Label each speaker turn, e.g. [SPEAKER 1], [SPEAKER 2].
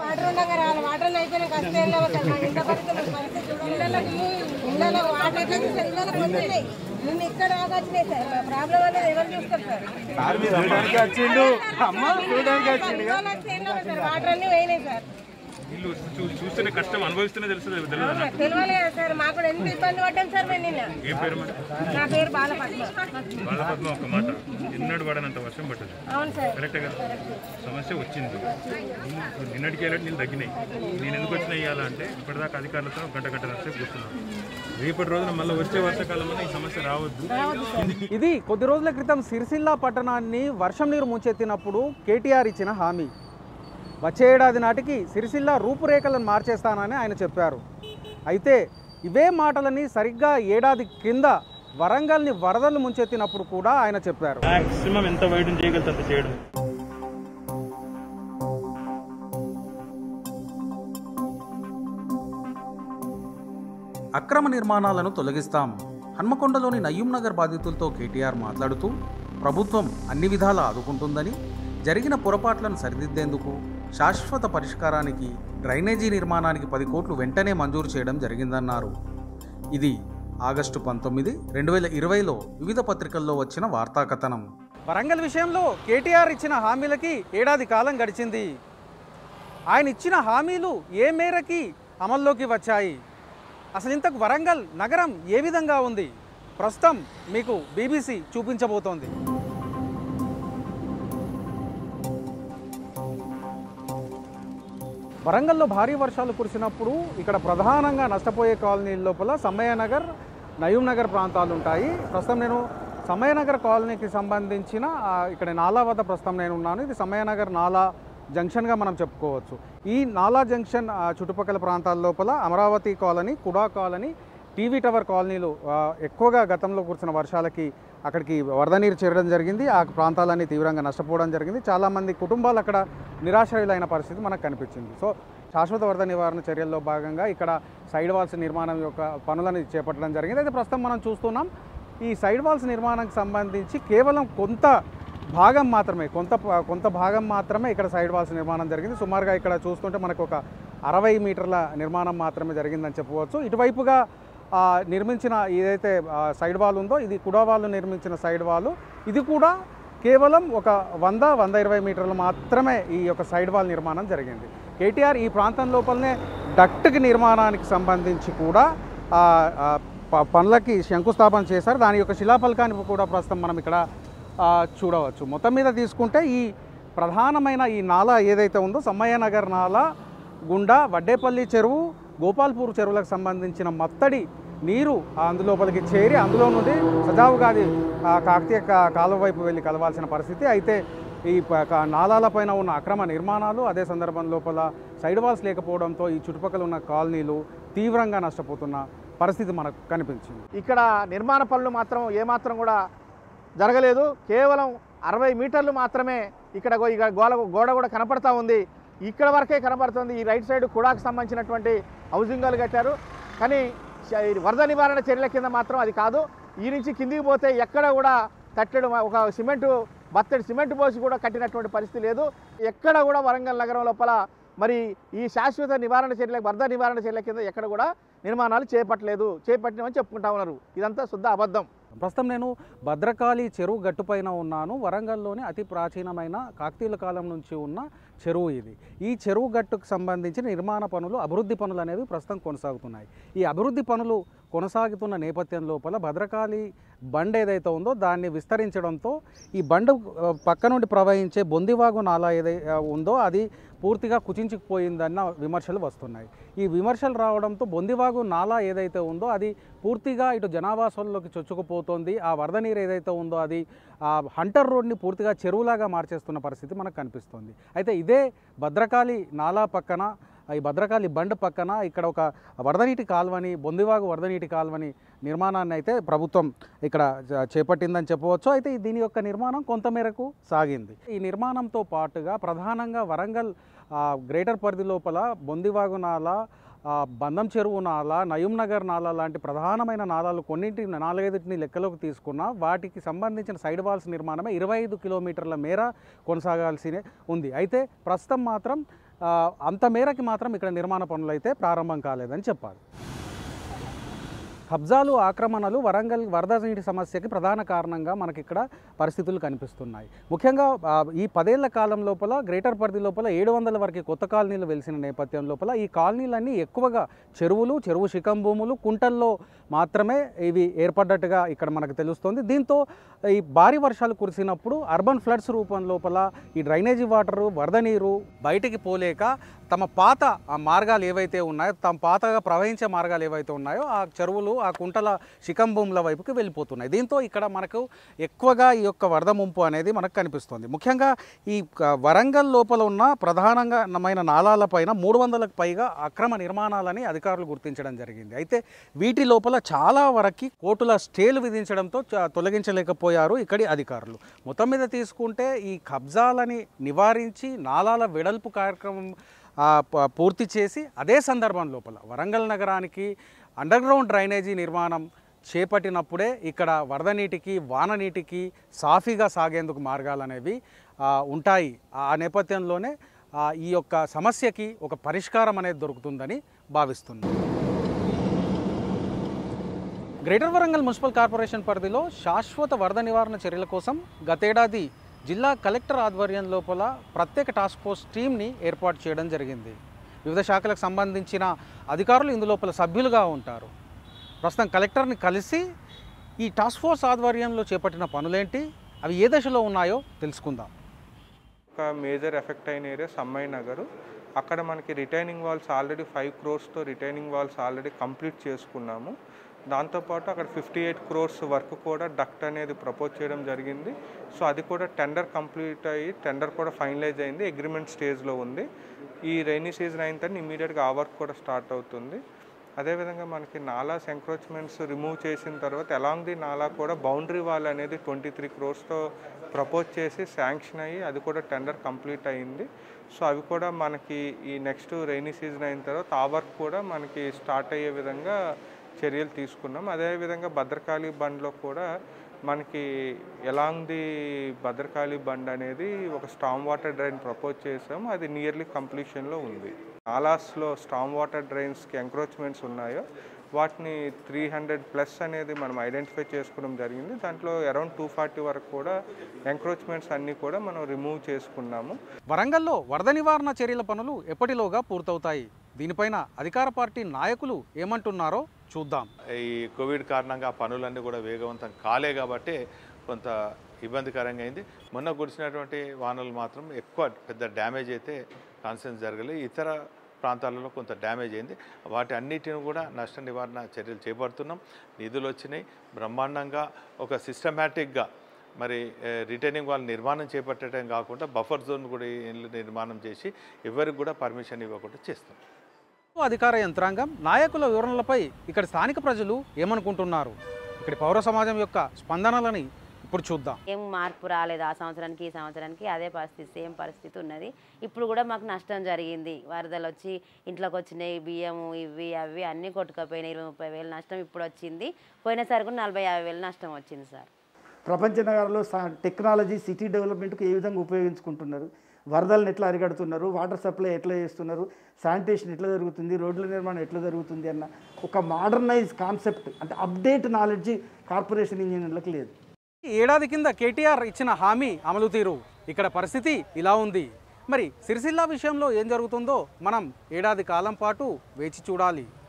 [SPEAKER 1] water ఉండగా రావాలి water అయిపోయిన కష్టం ఏం లేవు సార్ మా ఇంట్లో పరిస్థితి పరిస్థితి చూడాలి ఇళ్ళకి ఇళ్ళలో వాటర్ ఎట్లా చూస్తారు ఇళ్ళకి వచ్చినాయి నిన్న ఇక్కడ దాకా వచ్చినాయి సార్ ప్రాబ్లం అనేది ఎవరు చూస్తారు సార్
[SPEAKER 2] చూడడానికి వచ్చిండు అమ్మ చూడడానికి వచ్చిండు
[SPEAKER 1] ఇళ్ళకి ఏం లేవు సార్ వాటర్ అన్ని పోయినాయి సార్
[SPEAKER 3] వీళ్ళు చూ- చూస్తేనే కష్టం అనుభవిస్తేనే తెలుస్తుంది తెలియదు
[SPEAKER 1] అవునా, తెలియాలి కదా సార్ మాకు కూడా ఎంత ఇబ్బంది పడ్డాం సార్ మేము నిన్న
[SPEAKER 3] ఏ పేరు మరి
[SPEAKER 1] నా పేరు బాలపద్మ
[SPEAKER 3] బాలపద్మ ఒక మాట ఎన్నడు పడనంత వర్షం పట్టదు
[SPEAKER 1] అవును సార్
[SPEAKER 3] కరెక్టే కదా సమస్య వచ్చింది నిన్న- నిన్నటికి వెళ్ళి నీళ్ళు తగ్గినాయి నేను ఎందుకు వచ్చినా ఇవ్వాలా అంటే ఇప్పటిదాకా అధికారులతో గంట గంట సేపు కూర్చున్నాను రేపటి రోజున మళ్ళీ వచ్చే వర్షాకాలంలో ఈ సమస్య రావద్దు
[SPEAKER 2] ఇది కొద్ది రోజుల క్రితం సిరిసిల్ల పట్టణాన్ని వర్షం నీరు ముంచెత్తినప్పుడు కేటీఆర్ ఇచ్చిన హామీ వచ్చే ఏడాది నాటికి సిరిసిల్ల రూపురేఖలను మార్చేస్తానని ఆయన చెప్పారు అయితే ఇవే మాటలని సరిగ్గా ఏడాది కింద వరంగల్ని వరదలు ముంచెత్తినప్పుడు కూడా ఆయన చెప్పారు
[SPEAKER 3] మాక్సిమం ఎంత వైడ్ చేయగలుగుతా అంత చేయడం
[SPEAKER 4] అక్రమ నిర్మాణాలను తొలగిస్తాం హన్మకొండలోని నయ్యం నగర్ బాధితులతో కేటీఆర్ మాట్లాడుతూ ప్రభుత్వం అన్ని విధాలా ఆదుకుంటుందని జరిగిన పొరపాట్లను సరిదిద్దేందుకు శాశ్వత పరిష్కారానికి డ్రైనేజీ నిర్మాణానికి పది కోట్లు వెంటనే మంజూరు చేయడం జరిగిందన్నారు ఇది ఆగస్టు పంతొమ్మిది రెండు వేల ఇరవైలో వివిధ పత్రికల్లో వచ్చిన వార్తా కథనం
[SPEAKER 2] వరంగల్ విషయంలో కేటీఆర్ ఇచ్చిన హామీలకి ఏడాది కాలం గడిచింది ఆయన ఇచ్చిన హామీలు ఏ మేరకి అమల్లోకి వచ్చాయి అసలు ఇంతకు వరంగల్ నగరం ఏ విధంగా ఉంది ప్రస్తుతం మీకు బీబీసీ చూపించబోతోంది వరంగల్లో భారీ వర్షాలు కురిసినప్పుడు ఇక్కడ ప్రధానంగా నష్టపోయే కాలనీల లోపల సమ్మయ్య నగర్ నయూం నగర్ ప్రాంతాలు ఉంటాయి ప్రస్తుతం నేను సమ్మయ్య నగర్ కాలనీకి సంబంధించిన ఆ, ఇక్కడ నాలా వద్ద ప్రస్తుతం నేను ఉన్నాను ఇది సమ్మయ్య నగర్ నాలా జంక్షన్గా మనం చెప్పుకోవచ్చు ఈ నాలా జంక్షన్ ఆ, చుట్టుపక్కల ప్రాంతాల లోపల అమరావతి కాలనీ కుడా కాలనీ టీవీ టవర్ కాలనీలు ఆ, ఎక్కువగా గతంలో కురిసిన వర్షాలకి అక్కడికి వరద నీరు చేరడం జరిగింది ఆ ప్రాంతాలన్నీ తీవ్రంగా నష్టపోవడం జరిగింది చాలామంది కుటుంబాలు అక్కడ నిరాశ్రయులైన పరిస్థితి మనకు కనిపించింది సో శాశ్వత వరద నివారణ చర్యల్లో భాగంగా ఇక్కడ సైడ్ వాల్స్ నిర్మాణం యొక్క పనులను చేపట్టడం జరిగింది అయితే ప్రస్తుతం మనం చూస్తున్నాం ఈ సైడ్ వాల్స్ నిర్మాణానికి సంబంధించి కేవలం కొంత భాగం మాత్రమే కొంత ప- కొంత భాగం మాత్రమే ఇక్కడ సైడ్ వాల్స్ నిర్మాణం జరిగింది సుమారుగా ఇక్కడ చూస్తుంటే మనకు ఒక అరవై మీటర్ల నిర్మాణం మాత్రమే జరిగిందని చెప్పవచ్చు ఇటువైపుగా ఆ, నిర్మించిన ఏదైతే ఆ, సైడ్ వాల్ ఉందో ఇది కుడా వాళ్ళు నిర్మించిన సైడ్ వాల్ ఇది కూడా కేవలం ఒక వంద వంద ఇరవై మీటర్లు మాత్రమే ఈ యొక్క సైడ్ వాల్ నిర్మాణం జరిగింది కేటీఆర్ ఈ ప్రాంతం లోపలనే డక్ట్కి నిర్మాణానికి సంబంధించి కూడా ఆ, ఆ, ప- పనులకి శంకుస్థాపన చేశారు దాని యొక్క శిలాఫలకాన్ని కూడా ప్రస్తుతం మనం ఇక్కడ ఆ, చూడవచ్చు మొత్తం మీద తీసుకుంటే ఈ ప్రధానమైన ఈ నాలా ఏదైతే ఉందో సమ్మయ్య నగర్ నాలా గుండా వడ్డేపల్లి చెరువు గోపాల్పూర్ చెరువులకు సంబంధించిన మత్తడి నీరు ఆ అందులోపలికి చేరి అందులో నుండి సజావుగా అది ఆ కాకతీయ కా- కాలువ వైపు వెళ్ళి కలవాల్సిన పరిస్థితి అయితే ఈ ప- క- నాలాలపైన ఉన్న అక్రమ నిర్మాణాలు అదే సందర్భం లోపల సైడ్ వాల్స్ లేకపోవడంతో ఈ చుట్టుపక్కల ఉన్న కాలనీలు తీవ్రంగా నష్టపోతున్న పరిస్థితి మనకు కనిపించింది
[SPEAKER 5] ఇక్కడ నిర్మాణ పనులు మాత్రం ఏమాత్రం కూడా జరగలేదు కేవలం అరవై మీటర్లు మాత్రమే ఇక్కడ గో- ఇక గోడ గోడ కూడా కనపడతా ఉంది ఇక్కడ వరకే కనపడుతుంది ఈ రైట్ సైడ్ కుడాకు సంబంధించినటువంటి హౌసింగాలు కట్టారు కానీ చ- ఈ వరద నివారణ చర్యల కింద మాత్రం అది కాదు ఈ నుంచి కిందికి పోతే ఎక్కడ కూడా తట్టెడు ఒక సిమెంటు బత్తడి సిమెంట్ పోసి కూడా కట్టినటువంటి పరిస్థితి లేదు ఎక్కడ కూడా వరంగల్ నగరం లోపల మరి ఈ శాశ్వత నివారణ చర్యల వరద నివారణ చర్యల కింద ఎక్కడ కూడా నిర్మాణాలు చేపట్టలేదు చేపట్టినమని చెప్పుకుంటా ఉన్నారు ఇదంతా శుద్ధ అబద్ధం
[SPEAKER 2] ప్రస్తుతం నేను భద్రకాళి చెరువు గట్టుపైన ఉన్నాను వరంగల్లోని అతి ప్రాచీనమైన కాకతీయుల కాలం నుంచి ఉన్న చెరువు ఇది ఈ చెరువు గట్టుకు సంబంధించిన నిర్మాణ పనులు అభివృద్ధి పనులు అనేవి ప్రస్తుతం కొనసాగుతున్నాయి ఈ అభివృద్ధి పనులు కొనసాగుతున్న నేపథ్యం లోపల భద్రకాళి బండ్ ఏదైతే ఉందో దాన్ని విస్తరించడంతో ఈ బండ్ ఆ, పక్క నుండి ప్రవహించే బొందివాగు నాలా ఏదైతే ఉందో అది పూర్తిగా కుచించుకుపోయిందన్న విమర్శలు వస్తున్నాయి ఈ విమర్శలు రావడంతో బొందివాగు నాలా ఏదైతే ఉందో అది పూర్తిగా ఇటు జనావాసాల్లోకి చొచ్చుకుపోతోంది ఆ వరద నీరు ఏదైతే ఉందో అది ఆ హంటర్ రోడ్ని పూర్తిగా చెరువులాగా మార్చేస్తున్న పరిస్థితి మనకు కనిపిస్తుంది అయితే ఇదే భద్రకాళి నాలా పక్కన ఈ భద్రకాళి బండ్ పక్కన ఇక్కడ ఒక వరదనీటి కాలువని బొందివాగు వరదనీటి కాలువని నిర్మాణాన్ని అయితే ప్రభుత్వం ఇక్కడ చ- చేపట్టిందని చెప్పవచ్చు అయితే ఈ దీని యొక్క నిర్మాణం కొంతమేరకు సాగింది ఈ నిర్మాణంతో పాటుగా ప్రధానంగా వరంగల్ ఆ, గ్రేటర్ పరిధి లోపల బొందివాగు నాల ఆ, బంధం చెరువు నాల నయూం నగర్ నాల లాంటి ప్రధానమైన నాలాలు కొన్నింటి నాలుగైదుటిని లెక్కలోకి తీసుకున్న వాటికి సంబంధించిన సైడ్ వాల్స్ నిర్మాణమే ఇరవై ఐదు కిలోమీటర్ల మేర కొనసాగాల్సి ఉంది అయితే ప్రస్తుతం మాత్రం ఆ, అంత మేరకి మాత్రం ఇక్కడ నిర్మాణ పనులు అయితే ప్రారంభం కాలేదని చెప్పాలి కబ్జాలు ఆక్రమణలు వరంగల్ వరద నీటి సమస్యకి ప్రధాన కారణంగా మనకి ఇక్కడ పరిస్థితులు కనిపిస్తున్నాయి ముఖ్యంగా ఆ, ఈ పదేళ్ల కాలం లోపల గ్రేటర్ పరిధి లోపల ఏడు వందల వరకు కొత్త కాలనీలు వెలిసిన నేపథ్యం లోపల ఈ కాలనీలన్నీ ఎక్కువగా చెరువులు చెరువు శిఖం భూములు కుంటల్లో మాత్రమే ఇవి ఏర్పడ్డట్టుగా ఇక్కడ మనకు తెలుస్తుంది దీంతో ఈ భారీ వర్షాలు కురిసినప్పుడు అర్బన్ ఫ్లడ్స్ రూపం లోపల ఈ డ్రైనేజీ వాటరు వరద నీరు బయటికి పోలేక తమ పాత ఆ మార్గాలు ఏవైతే ఉన్నాయో తమ పాతగా ప్రవహించే మార్గాలు ఏవైతే ఉన్నాయో ఆ చెరువులు ఆ కుంటల శిఖం భూముల వైపుకి వెళ్ళిపోతున్నాయి దీంతో ఇక్కడ మనకు ఎక్కువగా ఈ యొక్క వరద ముంపు అనేది మనకు కనిపిస్తుంది ముఖ్యంగా ఈ క- వరంగల్ లోపల ఉన్న ప్రధానంగా నాలాలపైన మూడు వందలకు పైగా అక్రమ నిర్మాణాలని అధికారులు గుర్తించడం జరిగింది అయితే వీటి లోపల చాలా వరకు కోర్టుల స్టేలు విధించడంతో చ- తొలగించలేకపోయారు ఇక్కడి అధికారులు మొత్తం మీద తీసుకుంటే ఈ కబ్జాలని నివారించి నాలాల వెడల్పు కార్యక్రమం ఆ, ప- పూర్తి చేసి అదే సందర్భం లోపల వరంగల్ నగరానికి అండర్ గ్రౌండ్ డ్రైనేజీ నిర్మాణం చేపట్టినప్పుడే ఇక్కడ వరద నీటికి వాన నీటికి సాఫీగా సాగేందుకు మార్గాలు అనేవి ఆ, ఉంటాయి ఆ నేపథ్యంలోనే ఆ, ఈ యొక్క సమస్యకి ఒక పరిష్కారం అనేది దొరుకుతుందని భావిస్తున్నాను గ్రేటర్ వరంగల్ మున్సిపల్ కార్పొరేషన్ పరిధిలో శాశ్వత వరద నివారణ చర్యల కోసం గతేడాది జిల్లా కలెక్టర్ ఆధ్వర్యం లోపల ప్రత్యేక టాస్క్ ఫోర్స్ టీంని ఏర్పాటు చేయడం జరిగింది వివిధ శాఖలకు సంబంధించిన అధికారులు ఇందులోపల సభ్యులుగా ఉంటారు ప్రస్తుతం కలెక్టర్ని కలిసి ఈ టాస్క్ ఫోర్స్ ఆధ్వర్యంలో చేపట్టిన పనులేంటి అవి ఏ దశలో ఉన్నాయో తెలుసుకుందాం
[SPEAKER 6] ఒక మేజర్ ఎఫెక్ట్ అయిన ఏరియా సమ్మయ్య నగర్ అక్కడ మనకి రిటైనింగ్ వాల్స్ ఆల్రెడీ ఫైవ్ క్రోర్స్తో రిటైనింగ్ వాల్స్ ఆల్రెడీ కంప్లీట్ చేసుకున్నాము దాంతోపాటు అక్కడ ఫిఫ్టీ ఎయిట్ క్రోర్స్ వర్క్ కూడా డక్ట్ అనేది ప్రపోజ్ చేయడం జరిగింది సో అది కూడా టెండర్ కంప్లీట్ అయ్యి టెండర్ కూడా ఫైనలైజ్ అయింది అగ్రిమెంట్ స్టేజ్లో ఉంది ఈ రైనీ సీజన్ అయిన తర్వాత ఇమీడియట్గా ఆ వర్క్ కూడా స్టార్ట్ అవుతుంది అదేవిధంగా మనకి నాలాస్ ఎంక్రోచ్మెంట్స్ రిమూవ్ చేసిన తర్వాత అలాంగ్ ది నాలా కూడా బౌండరీ వాల్ అనేది ట్వంటీ త్రీ క్రోర్స్తో ప్రపోజ్ చేసి శాంక్షన్ అయ్యి అది కూడా టెండర్ కంప్లీట్ అయ్యింది సో అవి కూడా మనకి ఈ నెక్స్ట్ రైనీ సీజన్ అయిన తర్వాత ఆ వర్క్ కూడా మనకి స్టార్ట్ అయ్యే విధంగా చర్యలు తీసుకున్నాం అదేవిధంగా భద్రకాళి బండ్లో కూడా మనకి ఎలాంగ్ ది భద్రకాళి బండ్ అనేది ఒక స్టామ్ వాటర్ డ్రైన్ ప్రపోజ్ చేసాం అది నియర్లీ కంప్లీషన్లో ఉంది నాలాస్లో స్టామ్ వాటర్ డ్రైన్స్కి ఎంక్రోచ్మెంట్స్ ఉన్నాయో వాటిని త్రీ హండ్రెడ్ ప్లస్ అనేది మనం ఐడెంటిఫై చేసుకోవడం జరిగింది దాంట్లో అరౌండ్ టూ ఫార్టీ వరకు కూడా ఎంక్రోచ్మెంట్స్ అన్నీ కూడా మనం రిమూవ్ చేసుకున్నాము
[SPEAKER 2] వరంగల్లో వరద నివారణ చర్యల పనులు ఎప్పటిలోగా పూర్తవుతాయి దీనిపైన అధికార పార్టీ నాయకులు ఏమంటున్నారో చూద్దాం
[SPEAKER 7] ఈ కోవిడ్ కారణంగా ఆ పనులన్నీ కూడా వేగవంతం కాలే కాబట్టి కొంత ఇబ్బందికరంగా అయింది మొన్న కురిసినటువంటి వానలు మాత్రం ఎక్కువ పెద్ద డ్యామేజ్ అయితే కాన్సెన్స్ జరగలేదు ఇతర ప్రాంతాలలో కొంత డ్యామేజ్ అయింది వాటి అన్నిటిని కూడా నష్ట నివారణ చర్యలు చేపడుతున్నాం నిధులు వచ్చినాయి బ్రహ్మాండంగా ఒక సిస్టమేటిక్గా మరి రిటైనింగ్ వాళ్ళ నిర్మాణం చేపట్టడం కాకుండా బఫర్ జోన్ కూడా ఇల్లు నిర్మాణం చేసి ఎవరికి కూడా పర్మిషన్ ఇవ్వకుండా చేస్తాం
[SPEAKER 2] అధికార యంత్రాంగం నాయకుల వివరణలపై ఇక్కడ స్థానిక ప్రజలు ఏమనుకుంటున్నారు ఇక్కడి పౌర సమాజం యొక్క స్పందనలని ఇప్పుడు చూద్దాం
[SPEAKER 8] ఏం మార్పు రాలేదు ఆ సంవత్సరానికి ఈ సంవత్సరానికి అదే పరిస్థితి సేమ్ పరిస్థితి ఉన్నది ఇప్పుడు కూడా మాకు నష్టం జరిగింది వరదలు వచ్చి ఇంట్లోకి వచ్చినాయి బియ్యము ఇవి అవి అన్నీ కొట్టుకపోయినాయి ఇరవై ముప్పై వేలు నష్టం ఇప్పుడు వచ్చింది పోయినసారి కూడా నలభై యాభై వేలు నష్టం వచ్చింది సార్
[SPEAKER 9] ప్రపంచ నగరాల్లో సా- టెక్నాలజీ సిటీ డెవలప్మెంట్కు ఏ విధంగా ఉపయోగించుకుంటున్నారు వరదలను ఎట్లా అరికడుతున్నారు వాటర్ సప్లై ఎట్లా చేస్తున్నారు శానిటేషన్ ఎట్లా జరుగుతుంది రోడ్ల నిర్మాణం ఎట్లా జరుగుతుంది అన్న ఒక మోడర్నైజ్ కాన్సెప్ట్ అంటే అప్డేట్ నాలెడ్జ్ కార్పొరేషన్ ఇంజనీర్లకు లేదు
[SPEAKER 2] ఈ ఏడాది కింద కేటీఆర్ ఇచ్చిన హామీ అమలు తీరు ఇక్కడ పరిస్థితి ఇలా ఉంది మరి సిరిసిల్ల విషయంలో ఏం జరుగుతుందో మనం ఏడాది కాలం పాటు వేచి చూడాలి